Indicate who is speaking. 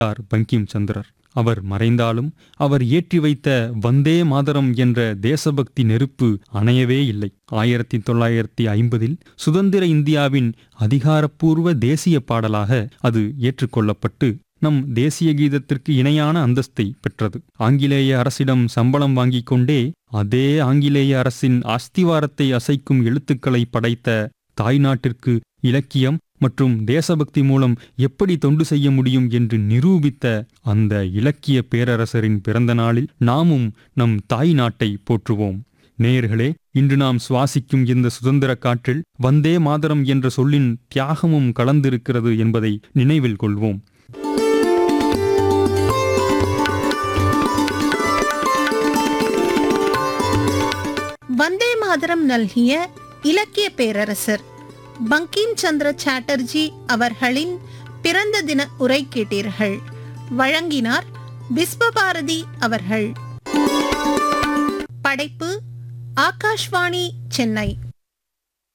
Speaker 1: R Bankim சந்திரர் அவர் மறைந்தாலும் அவர் ஏற்றி வைத்த வந்தே மாதரம் என்ற தேசபக்தி நெருப்பு அணையவே இல்லை ஆயிரத்தி தொள்ளாயிரத்தி ஐம்பதில் சுதந்திர இந்தியாவின் அதிகாரப்பூர்வ தேசிய பாடலாக அது ஏற்றுக்கொள்ளப்பட்டு நம் தேசிய கீதத்திற்கு இணையான அந்தஸ்தை பெற்றது ஆங்கிலேய அரசிடம் சம்பளம் வாங்கிக் கொண்டே அதே ஆங்கிலேய அரசின் அஸ்திவாரத்தை அசைக்கும் எழுத்துக்களை படைத்த தாய்நாட்டிற்கு இலக்கியம் மற்றும் தேசபக்தி மூலம் எப்படி தொண்டு செய்ய முடியும் என்று நிரூபித்த அந்த இலக்கிய பேரரசரின் பிறந்த நாளில் நாமும் நம் தாய் நாட்டை போற்றுவோம் நேயர்களே இன்று நாம் சுவாசிக்கும் இந்த சுதந்திர காற்றில் வந்தே மாதரம் என்ற சொல்லின் தியாகமும் கலந்திருக்கிறது என்பதை நினைவில் கொள்வோம்
Speaker 2: வந்தே மாதரம் நல்கிய இலக்கிய பேரரசர் பங்கிம் சந்திர சாட்டர்ஜி அவர்களின் பிறந்த தின உரை கேட்டீர்கள் வழங்கினார் விஸ்வபாரதி அவர்கள் படைப்பு ஆகாஷ்வாணி சென்னை